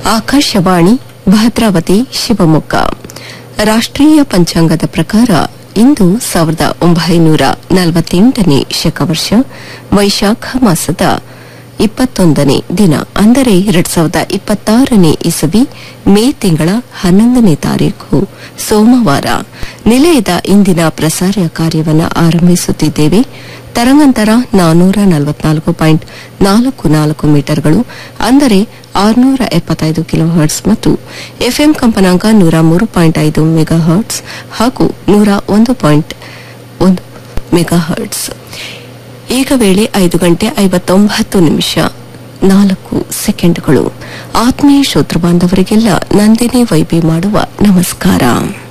ಆಕಾಶವಾಣಿ ಭದ್ರಾವತಿ ಶಿವಮೊಗ್ಗ ರಾಷ್ಟ್ರೀಯ ಪಂಚಾಂಗದ ಪ್ರಕಾರ ಇಂದು ಸಾವಿರದ ಒಂಬೈನೂರ ನಲವತ್ತೆಂಟನೇ ಶಕವರ್ಷ ವೈಶಾಖ ಮಾಸದ ಇಪ್ಪತ್ತೊಂದನೇ ದಿನ ಅಂದರೆ ಎರಡ್ ಸಾವಿರದ ಇಪ್ಪತ್ತಾರನೇ ಇಸವಿ ಮೇ ತಿಂಗಳ ಹನ್ನೊಂದನೇ ತಾರೀಕು ಸೋಮವಾರ ನಿಲಯದ ಇಂದಿನ ಪ್ರಸಾರ ಕಾರ್ಯವನ್ನು ಆರಂಭಿಸುತ್ತಿದ್ದೇವೆ ತರಂಗಾಂತರ ನಾನ್ನೂರ ನಲವತ್ನಾಲ್ಕು ಪಾಯಿಂಟ್ ನಾಲ್ಕು ನಾಲ್ಕು ಮೀಟರ್ಗಳು ಅಂದರೆ ಆರುನೂರ ಎಪ್ಪತ್ತೈದು ಕಿಲೋ ಹರ್ಟ್ಸ್ ಮತ್ತು ಎಫ್ಎಂ ಕಂಪನಾಂಕ ನೂರ ಮೂರು ಪಾಯಿಂಟ್ ಐದು ಮೆಗಾ ಹರ್ಟ್ಸ್ ಹಾಗೂ ನೂರ ಒಂದು ಪಾಯಿಂಟ್ ಒಂದು ಮೆಗಾ ಹರ್ಟ್ಸ್ ಈಗ ವೇಳೆ ಐದು ಗಂಟೆ ಐವತ್ತೊಂಬತ್ತು ನಿಮಿಷ ನಾಲ್ಕು ಸೆಕೆಂಡ್ಗಳು ಆತ್ಮೀಯ ಶ್ರೋತೃ ಬಾಂಧವರಿಗೆಲ್ಲ ನಂದಿನಿ ವೈಬಿ ಮಾಡುವ ನಮಸ್ಕಾರ